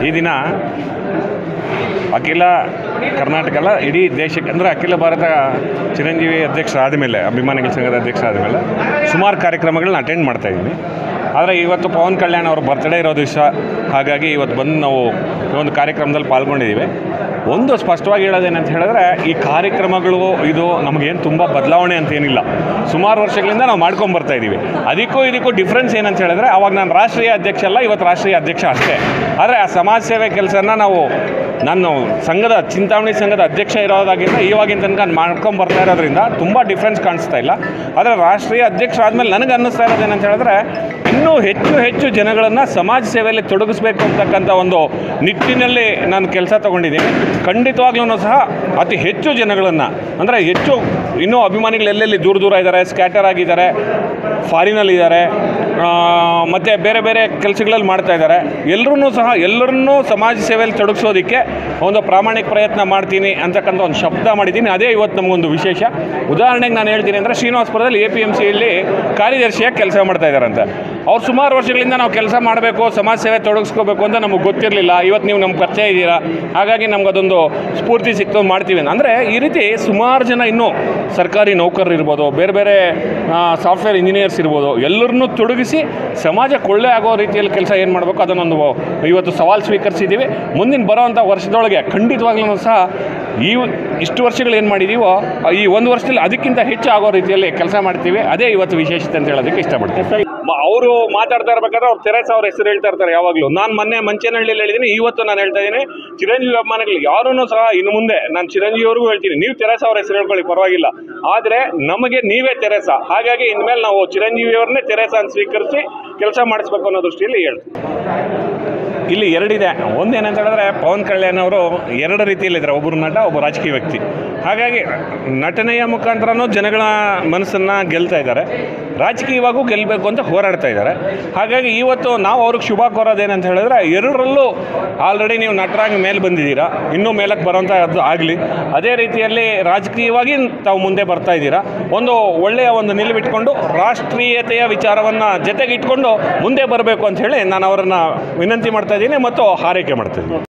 ಈ ದಿನ ಅಖಿಲ ಕರ್ನಾಟಕ ಅಲ್ಲ ಇಡೀ ದೇಶಕ್ಕೆ ಅಂದರೆ ಅಖಿಲ ಭಾರತ ಚಿರಂಜೀವಿ ಅಧ್ಯಕ್ಷರಾದ ಮೇಲೆ ಅಭಿಮಾನಿಗಳ ಸಂಘದ ಅಧ್ಯಕ್ಷರಾದ ಮೇಲೆ ಸುಮಾರು ಕಾರ್ಯಕ್ರಮಗಳನ್ನ ಅಟೆಂಡ್ ಮಾಡ್ತಾ ಇದ್ದೀನಿ ಆದರೆ ಇವತ್ತು ಪವನ್ ಕಲ್ಯಾಣ್ ಅವ್ರ ಬರ್ತ್ಡೇ ಇರೋ ದಿವಸ ಹಾಗಾಗಿ ಇವತ್ತು ಬಂದು ನಾವು ಈ ಒಂದು ಕಾರ್ಯಕ್ರಮದಲ್ಲಿ ಪಾಲ್ಗೊಂಡಿದ್ದೀವಿ ಒಂದು ಸ್ಪಷ್ಟವಾಗಿ ಹೇಳೋದೇನಂತ ಹೇಳಿದ್ರೆ ಈ ಕಾರ್ಯಕ್ರಮಗಳು ಇದು ನಮಗೇನು ತುಂಬ ಬದಲಾವಣೆ ಅಂತ ಏನಿಲ್ಲ ಸುಮಾರು ವರ್ಷಗಳಿಂದ ನಾವು ಮಾಡ್ಕೊಂಡು ಬರ್ತಾ ಇದ್ದೀವಿ ಅದಕ್ಕೂ ಇದಕ್ಕೂ ಡಿಫ್ರೆನ್ಸ್ ಏನಂತ ಹೇಳಿದ್ರೆ ಅವಾಗ ನಾನು ರಾಷ್ಟ್ರೀಯ ಅಧ್ಯಕ್ಷ ಅಲ್ಲ ಇವತ್ತು ರಾಷ್ಟ್ರೀಯ ಅಧ್ಯಕ್ಷ ಅಷ್ಟೇ ಆದರೆ ಆ ಸಮಾಜ ಸೇವೆ ಕೆಲಸನ ನಾವು ನಾನು ಸಂಘದ ಚಿಂತಾಮಣಿ ಸಂಘದ ಅಧ್ಯಕ್ಷ ಇರೋದಾಗಿಂದ ಇವಾಗಿನ ತನಕ ಮಾಡ್ಕೊಂಡು ಬರ್ತಾ ಇರೋದ್ರಿಂದ ತುಂಬ ಡಿಫ್ರೆನ್ಸ್ ಕಾಣಿಸ್ತಾ ಇಲ್ಲ ಆದರೆ ರಾಷ್ಟ್ರೀಯ ಅಧ್ಯಕ್ಷ ಆದಮೇಲೆ ನನಗೆ ಅನ್ನಿಸ್ತಾ ಇರೋದೇನಂತ ಹೇಳಿದ್ರೆ ಇನ್ನೂ ಹೆಚ್ಚು ಹೆಚ್ಚು ಜನಗಳನ್ನು ಸಮಾಜ ಸೇವೆಯಲ್ಲಿ ತೊಡಗಿಸ್ಬೇಕು ಅಂತಕ್ಕಂಥ ಒಂದು ನಿಟ್ಟಿನಲ್ಲಿ ನಾನು ಕೆಲಸ ತೊಗೊಂಡಿದ್ದೀನಿ ಖಂಡಿತವಾಗ್ಲೂ ಸಹ ಅತಿ ಹೆಚ್ಚು ಜನಗಳನ್ನು ಅಂದರೆ ಹೆಚ್ಚು ಇನ್ನೂ ಅಭಿಮಾನಿಗಳು ಎಲ್ಲೆಲ್ಲಿ ದೂರ ದೂರ ಇದ್ದಾರೆ ಸ್ಕ್ಯಾಟರ್ ಆಗಿದ್ದಾರೆ ಫಾರಿನಲ್ಲಿದ್ದಾರೆ ಮತ್ತು ಬೇರೆ ಬೇರೆ ಕೆಲಸಗಳಲ್ಲಿ ಮಾಡ್ತಾ ಇದ್ದಾರೆ ಎಲ್ಲರೂ ಸಹ ಎಲ್ಲರನ್ನೂ ಸಮಾಜ ಸೇವೆಯಲ್ಲಿ ತೊಡಗಿಸೋದಕ್ಕೆ ಒಂದು ಪ್ರಾಮಾಣಿಕ ಪ್ರಯತ್ನ ಮಾಡ್ತೀನಿ ಅಂತಕ್ಕಂಥ ಒಂದು ಶಬ್ದ ಮಾಡಿದ್ದೀನಿ ಅದೇ ಇವತ್ತು ನಮಗೊಂದು ವಿಶೇಷ ಉದಾಹರಣೆಗೆ ನಾನು ಹೇಳ್ತೀನಿ ಅಂದರೆ ಶ್ರೀನಿವಾಸಪುರದಲ್ಲಿ ಎ ಪಿ ಎಮ್ ಸಿಯಲ್ಲಿ ಕಾರ್ಯದರ್ಶಿಯಾಗಿ ಕೆಲಸ ಮಾಡ್ತಾ ಇದ್ದಾರಂತೆ ಅವ್ರು ಸುಮಾರು ವರ್ಷಗಳಿಂದ ನಾವು ಕೆಲಸ ಮಾಡಬೇಕು ಸಮಾಜ ಸೇವೆ ತೊಡಗಿಸ್ಕೋಬೇಕು ಅಂತ ನಮಗೆ ಗೊತ್ತಿರಲಿಲ್ಲ ಇವತ್ತು ನೀವು ನಮ್ಗೆ ಪರಿಚಯ ಇದ್ದೀರಾ ಹಾಗಾಗಿ ನಮ್ಗೆ ಅದೊಂದು ಸ್ಫೂರ್ತಿ ಸಿಕ್ತು ಮಾಡ್ತೀವಿ ಅಂದರೆ ಈ ರೀತಿ ಸುಮಾರು ಜನ ಇನ್ನೂ ಸರ್ಕಾರಿ ನೌಕರರು ಇರ್ಬೋದು ಬೇರೆ ಬೇರೆ ಸಾಫ್ಟ್ವೇರ್ ಇಂಜಿನಿಯರ್ಸ್ ಇರ್ಬೋದು ಎಲ್ಲರನ್ನೂ ತೊಡಗಿಸಿ ಸಮಾಜಕ್ಕೆ ಒಳ್ಳೆ ಆಗೋ ರೀತಿಯಲ್ಲಿ ಕೆಲಸ ಏನು ಮಾಡಬೇಕು ಅದನ್ನೊಂದು ಇವತ್ತು ಸವಾಲು ಸ್ವೀಕರಿಸಿದ್ದೀವಿ ಮುಂದಿನ ಬರೋವಂಥ ವರ್ಷದೊಳಗೆ ಖಂಡಿತವಾಗ್ಲೂ ಸಹ ಈ ಇಷ್ಟು ವರ್ಷಗಳು ಏನು ಮಾಡಿದ್ದೀವೋ ಈ ಒಂದು ವರ್ಷದಲ್ಲಿ ಅದಕ್ಕಿಂತ ಹೆಚ್ಚು ಆಗೋ ರೀತಿಯಲ್ಲಿ ಕೆಲಸ ಮಾಡ್ತೀವಿ ಅದೇ ಇವತ್ತು ವಿಶೇಷತೆ ಅಂತ ಹೇಳೋದಕ್ಕೆ ಇಷ್ಟಪಡ್ತೀನಿ ಅವರು ಮಾತಾಡ್ತಾ ಇರ್ಬೇಕಾದ್ರೆ ಅವ್ರು ತೆರೇಸ ಅವ್ರ ಹೆಸರು ಹೇಳ್ತಾ ಇರ್ತಾರೆ ಯಾವಾಗಲೂ ನಾನು ಮೊನ್ನೆ ಮಂಚನಹಳ್ಳಿಯಲ್ಲಿ ಹೇಳಿದ್ದೀನಿ ಇವತ್ತು ನಾನು ಹೇಳ್ತಾ ಇದ್ದೀನಿ ಚಿರಂಜೀವಿ ಅಭಿಮಾನಿಗಳು ಯಾರೂ ಸಹ ಇನ್ನು ಮುಂದೆ ನಾನು ಚಿರಂಜೀವಿ ಅವ್ರಿಗೂ ಹೇಳ್ತೀನಿ ನೀವು ತೆರೇಸ ಅವ್ರ ಹೆಸರು ಹೇಳ್ಕೊಳ್ಳಿ ಪರವಾಗಿಲ್ಲ ಆದರೆ ನಮಗೆ ನೀವೇ ತೆರೇಸ ಹಾಗಾಗಿ ಇನ್ಮೇಲೆ ನಾವು ಚಿರಂಜೀವಿ ಅವ್ರನ್ನೇ ತೆರೇಸ ಅಂತ ಸ್ವೀಕರಿಸಿ ಕೆಲಸ ಮಾಡಿಸ್ಬೇಕು ಅನ್ನೋ ದೃಷ್ಟಿಯಲ್ಲಿ ಹೇಳ್ತೀನಿ ಇಲ್ಲಿ ಎರಡಿದೆ ಒಂದೇನಂತ ಹೇಳಿದ್ರೆ ಪವನ್ ಕಲ್ಯಾಣ್ ಅವರು ಎರಡು ರೀತಿಯಲ್ಲಿದ್ದಾರೆ ಒಬ್ಬರು ನಟ ಒಬ್ಬ ರಾಜಕೀಯ ವ್ಯಕ್ತಿ ಹಾಗಾಗಿ ನಟನೆಯ ಮುಖಾಂತರನೂ ಜನಗಳ ಮನಸ್ಸನ್ನು ಗೆಲ್ತಾ ಇದ್ದಾರೆ ರಾಜಕೀಯವಾಗೂ ಗೆಲ್ಲಬೇಕು ಅಂತ ಹೋರಾಡ್ತಾ ಇದ್ದಾರೆ ಹಾಗಾಗಿ ಇವತ್ತು ನಾವು ಅವ್ರಿಗೆ ಶುಭ ಕೋರೋದೇನಂತ ಹೇಳಿದ್ರೆ ಎರಡರಲ್ಲೂ ಆಲ್ರೆಡಿ ನೀವು ನಟರಾಗಿ ಮೇಲೆ ಬಂದಿದ್ದೀರಾ ಇನ್ನೂ ಮೇಲಕ್ಕೆ ಬರೋಂಥ ಅದು ಆಗಲಿ ಅದೇ ರೀತಿಯಲ್ಲಿ ರಾಜಕೀಯವಾಗಿ ತಾವು ಮುಂದೆ ಬರ್ತಾ ಇದ್ದೀರಾ ಒಂದು ಒಳ್ಳೆಯ ಒಂದು ನಿಲುವಿಟ್ಕೊಂಡು ರಾಷ್ಟ್ರೀಯತೆಯ ವಿಚಾರವನ್ನು ಜೊತೆಗೆ ಇಟ್ಕೊಂಡು ಮುಂದೆ ಬರಬೇಕು ಅಂತ ಹೇಳಿ ನಾನು ಅವರನ್ನು ವಿನಂತಿ ಮಾಡ್ತಾ ಇದ್ದೀನಿ ಮತ್ತು ಹಾರೈಕೆ ಮಾಡ್ತಾ ಇದ್ದೀನಿ